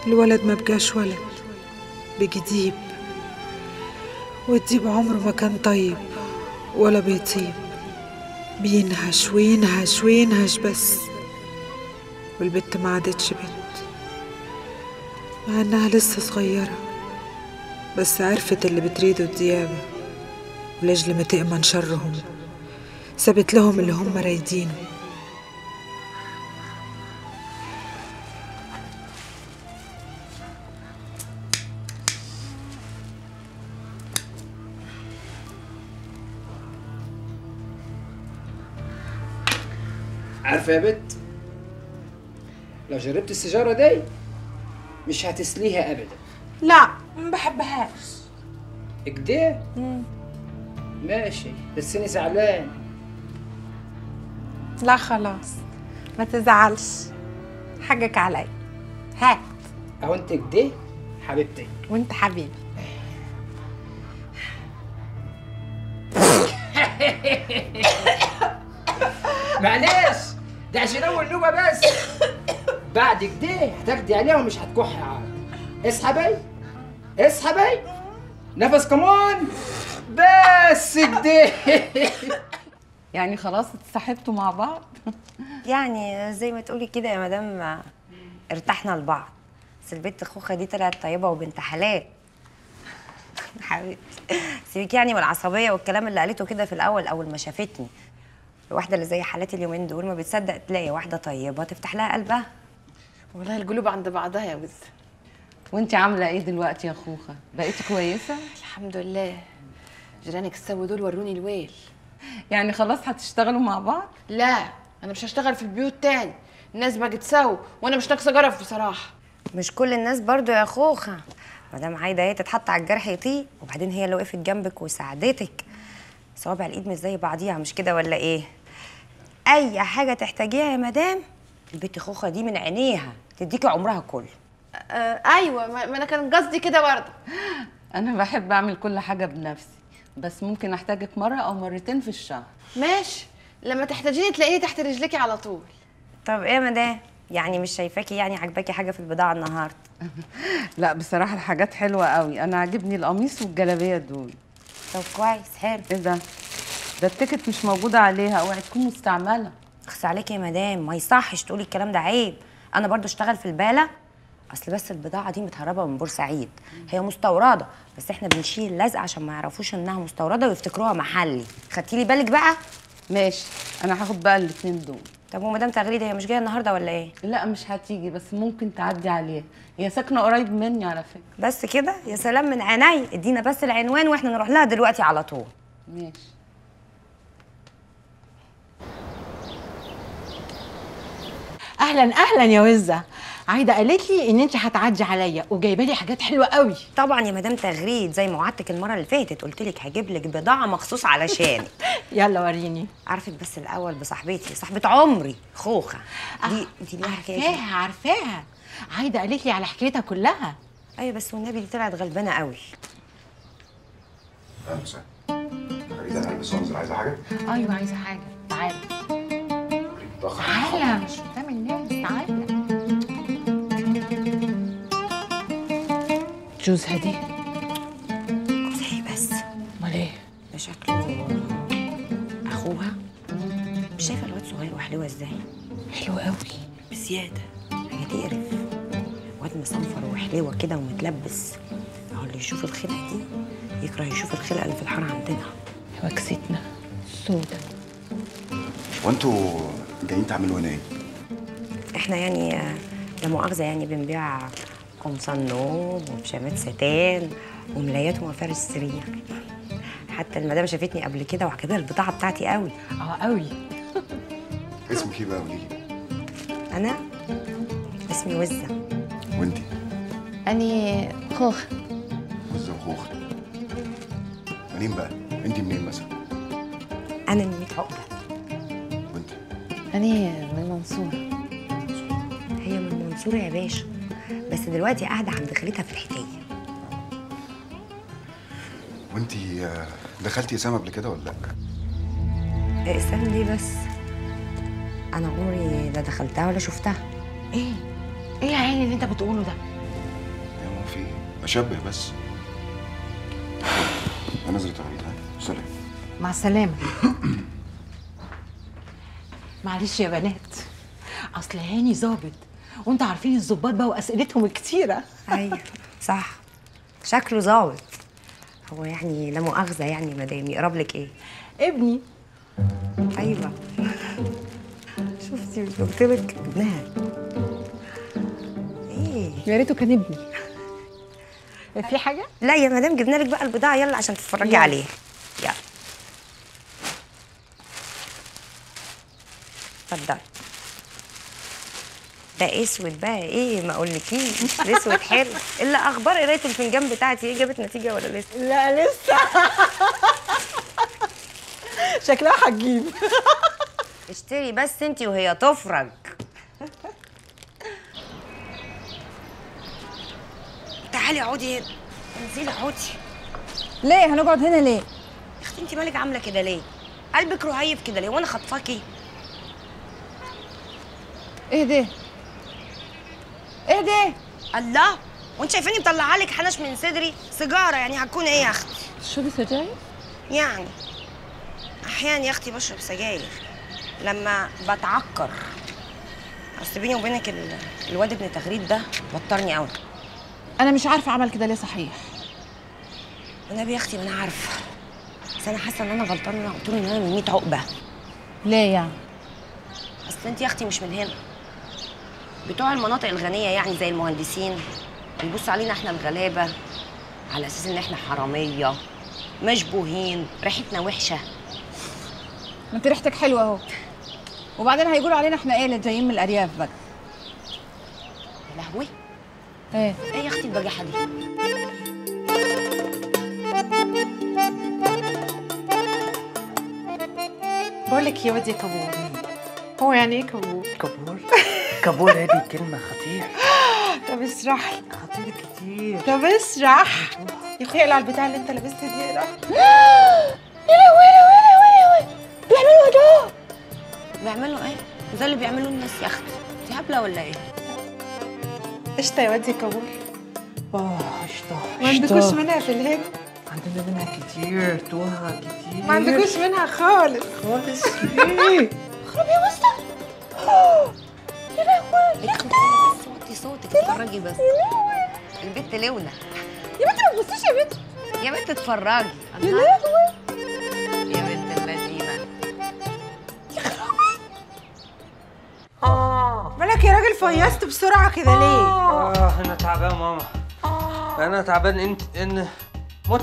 الولد ما بقاش ولد بقي ديب والديب عمره ما كان طيب ولا بيطيب بينهش وينهش وينهش بس والبت ما عادتش بنت مع انها لسه صغيرة بس عرفت اللي بتريده الديابة ولأجل ما تأمن شرهم سابت لهم اللي هم رايدينه عارفه يا بت لو جربت السيجاره دي مش هتسليها ابدا لا ما بحبهاش كده ماشي بس انا زعلان لا خلاص ما تزعلش حقك علي هات اهو انت كده حبيبتي وانت حبيبي معلش ده عشان اول نوبه بس بعد كده هتاخدي عليها ومش هتكحي عاد اسحبي اسحبي نفس كمان بس كده يعني خلاص اتصاحبتوا مع بعض يعني زي ما تقولي كده يا مدام ارتحنا لبعض بس البنت خوخه دي طلعت طيبه وبنت حلال حبيبتي سيبك يعني من العصبيه والكلام اللي قالته كده في الاول اول ما شافتني الواحده اللي زي حالاتي اليومين دول ما بتصدق تلاقي واحده طيبه تفتح لها قلبها والله القلوب عند بعضها يا وز وانت عامله ايه دلوقتي يا خوخه بقيتي كويسه الحمد لله جيرانك السوا دول وروني الويل يعني خلاص هتشتغلوا مع بعض لا انا مش هشتغل في البيوت تاني الناس بقت سوا وانا مش ناقصه جرف بصراحه مش كل الناس برضو يا خوخه مدام عايده هي تتحط على الجرح يطيب وبعدين هي اللي وقفت جنبك وساعدتك صوابع الايد مش زي بعضيها مش كده ولا ايه اي حاجه تحتاجيها يا مدام البت خوخه دي من عينيها تديكي عمرها كله آه ايوه ما ما انا كان قصدي كده برضه انا بحب اعمل كل حاجه بنفسي بس ممكن احتاجك مره او مرتين في الشهر ماشي لما تحتاجيني تلاقيني تحت رجليكي على طول طب ايه يا مدام يعني مش شايفاكي يعني عجباكي حاجه في البضاعه النهارده لا بصراحه الحاجات حلوه قوي انا عاجبني القميص والجلابيه دول طب كويس حلو ايه ده ده التيكت مش موجوده عليها اوعي تكون مستعمله اخس عليكي يا مدام ما يصحش تقولي الكلام ده عيب انا برضو اشتغل في الباله اصل بس البضاعه دي متهربه من بورسعيد هي مستورده بس احنا بنشيل لزق عشان ما يعرفوش انها مستورده ويفتكروها محلي خدتي لي بالك بقى ماشي انا هاخد بقى الاتنين دول طب ومدام تغريده هي مش جايه النهارده ولا ايه لا مش هتيجي بس ممكن تعدي عليها هي ساكنه قريب مني على فكره بس كده يا سلام من عيني ادينا بس العنوان واحنا نروح لها دلوقتي على طول ماشي اهلا اهلا يا وزه عايده قالت لي ان انت هتعدي عليا وجايبه لي حاجات حلوه قوي طبعا يا مدام تغريد زي ما وعدتك المره اللي فاتت قلت لك هجيب لك بضاعه مخصوص علشانك يلا وريني عارفك بس الاول بصاحبتي صاحبه عمري خوخه دي انت ليها حكايه كده؟ عارفاها عارفاها عايده قالت لي على حكايتها كلها ايوه بس والنبي دي طلعت غلبانه قوي اهلا وسهلا فريدة انا هلبس وانزل عايزه حاجه؟ ايوه عايزه حاجه تعالى خليك متاخر تعالى مش قدام الناس تعالى جوزها دي زي بس امال ايه ده شكله اخوها مش شايفه الواد صغير وحلوه ازاي حلو قوي بزياده حاجه تقرف واد مصنفر وحلوه كده ومتلبس اهو اللي يشوف الخلقه دي يكره يشوف الخلقه اللي في الحاره عندنا وكستنا سودة وانتوا جايين تعملوا هنا ايه؟ احنا يعني آه، لا مؤاخذه يعني بنبيع قمصان نوم وبيجامات ستان وملايات ومفارش سرير حتى المدام شافتني قبل كده وعجبها البضاعه بتاعتي قوي اه قوي اسمك ايه بقى قولي لي؟ انا اسمي وزه وانتي؟ اني خوخ وزة وخوخ منين بقى؟ انتي منين مثلا؟ انا من 100 عقده وانتي؟ اني من المنصوره هي من المنصوره يا باشا بس دلوقتي قاعده عند خالتها في الحتيه وانتي آه، دخلتي اسامه قبل كده ولا لا؟ إيه، استنى ليه بس انا عمري لا دخلتها ولا شفتها ايه ايه يا عيني اللي انت بتقوله ده بشبه بس انا نزلت عميد ها سلام مع السلامة معلش يا بنات اصل هاني ظابط وانتوا عارفين الظباط بقى واسئلتهم الكتيرة ايوه صح شكله ظابط هو يعني لا مؤاخذه يعني مدام يقرب لك ايه ابني ايوه شفتي مش قلت لك ابنها ايه يا ريته كان ابني في حاجة؟ لا يا مدام جبنا لك بقى البضاعه يلا عشان تتفرجي يلا. عليها يلا اتفضلي ده اسود بقى ايه ما اقولكيش الاسود حلو الا اخبار قرايه الفنجان بتاعتي ايه جابت نتيجه ولا لسه لا لسه شكلها هتجيب اشتري بس انت وهي تفرج تعالي اقعدي هنا انزلي اقعدي ليه هنقعد هنا ليه يا اختي انت مالك عامله كده ليه قلبك رهيف كده ليه وانا خطفاكي ايه ده ايه ده الله وانت شايفاني مطلعه لك حنش من صدري سيجاره يعني هتكون ايه يا اختي تشربي سجاير يعني احيانا يا اختي بشرب سجاير لما بتعكر اصل بيني وبينك ال- الواد ابن تغريد ده وترني قوي انا مش عارفه عمل كده ليه صحيح والنبي يا اختي ما انا عارفه بس انا حاسه ان انا غلطانه ان انا قلت له ان انا من 100 عقبه ليه يعني اصل انت يا اختي مش من هنا بتوع المناطق الغنيه يعني زي المهندسين بيبصوا علينا احنا الغلابه على اساس ان احنا حراميه مشبوهين ريحتنا وحشه ما انت ريحتك حلوه اهو وبعدين هيقولوا علينا احنا ايه اللي جايين من الارياف بقى يا لهوي ايه ايه يا اختي البجاحه دي بقول لك يا واد يا كابور هو يعني ايه كابور؟ كابور كابور هذه كلمة خطيرة طب اشرح لي خطيرة كتير طب اشرح يا اخويا اقلع البتاع اللي انت لابسها دي اقلع بيعملوا ايه ده اللي بيعملوه الناس يا اختي دي هبله ولا ايه قشطه يا واد يا كابور اه قشطة ما عندكوش منها في الهند عندنا منها كتير توها كتير ما عندكوش منها خالص خالص ليه؟ ليه اختي بس وطي صوتك اتفرجي بس البت لونا يا بنت ما تبصيش يا بنت يا بنت اتفرجي الله يا بنت اللذينه مالك يا راجل فيصت بسرعه كده ليه اه انا تعبان ماما انا تعبان انت ان